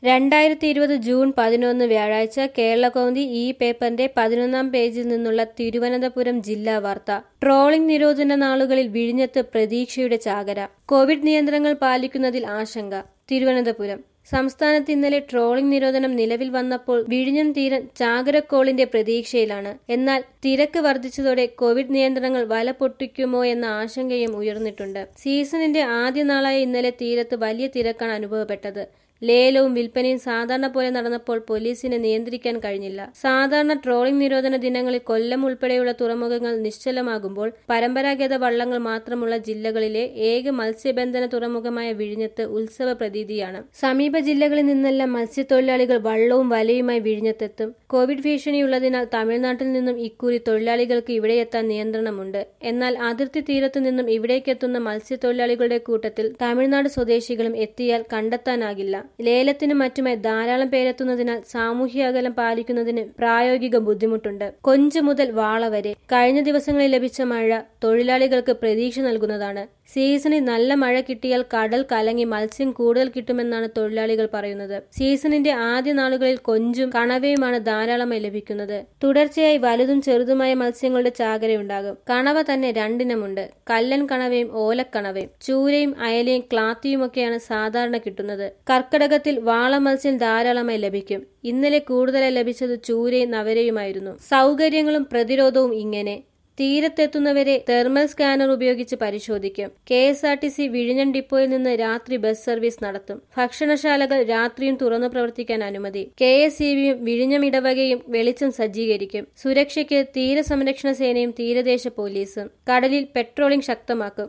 രണ്ടായിരത്തി ഇരുപത് ജൂൺ പതിനൊന്ന് വ്യാഴാഴ്ച കേരളകൗമുദി ഈ പേപ്പറിന്റെ പതിനൊന്നാം പേജിൽ നിന്നുള്ള തിരുവനന്തപുരം ജില്ലാ വാർത്ത ട്രോളിംഗ് നിരോധന നാളുകളിൽ വിഴിഞ്ഞത്ത് പ്രതീക്ഷയുടെ ചാകര കോവിഡ് നിയന്ത്രണങ്ങൾ പാലിക്കുന്നതിൽ ആശങ്ക തിരുവനന്തപുരം സംസ്ഥാനത്ത് ഇന്നലെ ട്രോളിംഗ് നിരോധനം നിലവിൽ വന്നപ്പോൾ വിഴിഞ്ഞം തീരം ചാകരക്കോളിന്റെ പ്രതീക്ഷയിലാണ് എന്നാൽ തിരക്ക് വർദ്ധിച്ചതോടെ കോവിഡ് നിയന്ത്രണങ്ങൾ വല പൊട്ടിക്കുമോ എന്ന ആശങ്കയും ഉയർന്നിട്ടുണ്ട് സീസണിന്റെ ആദ്യ നാളായ ഇന്നലെ തീരത്ത് വലിയ തിരക്കാണ് അനുഭവപ്പെട്ടത് ലേലവും വിൽപ്പനയും സാധാരണ പോലെ നടന്നപ്പോൾ പോലീസിനെ നിയന്ത്രിക്കാൻ കഴിഞ്ഞില്ല സാധാരണ ട്രോളിംഗ് നിരോധന ദിനങ്ങളിൽ കൊല്ലം ഉൾപ്പെടെയുള്ള തുറമുഖങ്ങൾ നിശ്ചലമാകുമ്പോൾ പരമ്പരാഗത വള്ളങ്ങൾ മാത്രമുള്ള ജില്ലകളിലെ ഏക മത്സ്യബന്ധന തുറമുഖമായ വിഴിഞ്ഞത്ത് ഉത്സവ പ്രതീതിയാണ് സമീപ ജില്ലകളിൽ നിന്നെല്ലാം മത്സ്യത്തൊഴിലാളികൾ വള്ളവും വലയുമായി വിഴിഞ്ഞത്തെത്തും കോവിഡ് ഭീഷണിയുള്ളതിനാൽ തമിഴ്നാട്ടിൽ നിന്നും ഇക്കുറി തൊഴിലാളികൾക്ക് ഇവിടെയെത്താൻ നിയന്ത്രണമുണ്ട് എന്നാൽ അതിർത്തി തീരത്തു നിന്നും ഇവിടേക്കെത്തുന്ന മത്സ്യത്തൊഴിലാളികളുടെ കൂട്ടത്തിൽ തമിഴ്നാട് സ്വദേശികളും എത്തിയാൽ കണ്ടെത്താനാകില്ല ലേലത്തിനും മറ്റുമായി ധാരാളം പേരെത്തുന്നതിനാൽ സാമൂഹ്യ അകലം പാലിക്കുന്നതിന് പ്രായോഗിക ബുദ്ധിമുട്ടുണ്ട് കൊഞ്ച് മുതൽ വാള വരെ കഴിഞ്ഞ ദിവസങ്ങളിൽ ലഭിച്ച മഴ തൊഴിലാളികൾക്ക് പ്രതീക്ഷ നൽകുന്നതാണ് സീസണിൽ നല്ല മഴ കിട്ടിയാൽ കടൽ കലങ്ങി മത്സ്യം കൂടുതൽ കിട്ടുമെന്നാണ് തൊഴിലാളികൾ പറയുന്നത് സീസണിന്റെ ആദ്യ നാളുകളിൽ കൊഞ്ചും കണവയുമാണ് ധാരാളമായി ലഭിക്കുന്നത് തുടർച്ചയായി വലുതും ചെറുതുമായ മത്സ്യങ്ങളുടെ ചാകരയുണ്ടാകും കണവ തന്നെ രണ്ടിനമുണ്ട് കല്ലൻ കണവയും ഓലക്കണവയും ചൂരയും അയലയും ക്ലാത്തിയുമൊക്കെയാണ് സാധാരണ കിട്ടുന്നത് കർക്കടകത്തിൽ വാള മത്സ്യം ധാരാളമായി ലഭിക്കും ഇന്നലെ കൂടുതലായി ലഭിച്ചത് ചൂരയും നവരയുമായിരുന്നു സൗകര്യങ്ങളും പ്രതിരോധവും ഇങ്ങനെ തീരത്തെത്തുന്നവരെ തെർമൽ സ്കാനർ ഉപയോഗിച്ച് പരിശോധിക്കും K S R T C വിഴിഞ്ഞം ഡിപ്പോയിൽ നിന്ന് രാത്രി ബസ് സർവീസ് നടത്തും ഭക്ഷണശാലകൾ രാത്രിയും തുറന്നു പ്രവർത്തിക്കാൻ അനുമതി കെ എസ് ഇ ബിയും വിഴിഞ്ഞം ഇടവകയും വെളിച്ചം സജ്ജീകരിക്കും സുരക്ഷയ്ക്ക് തീരസംരക്ഷണ സേനയും തീരദേശ പോലീസും കടലിൽ പെട്രോളിംഗ് ശക്തമാക്കും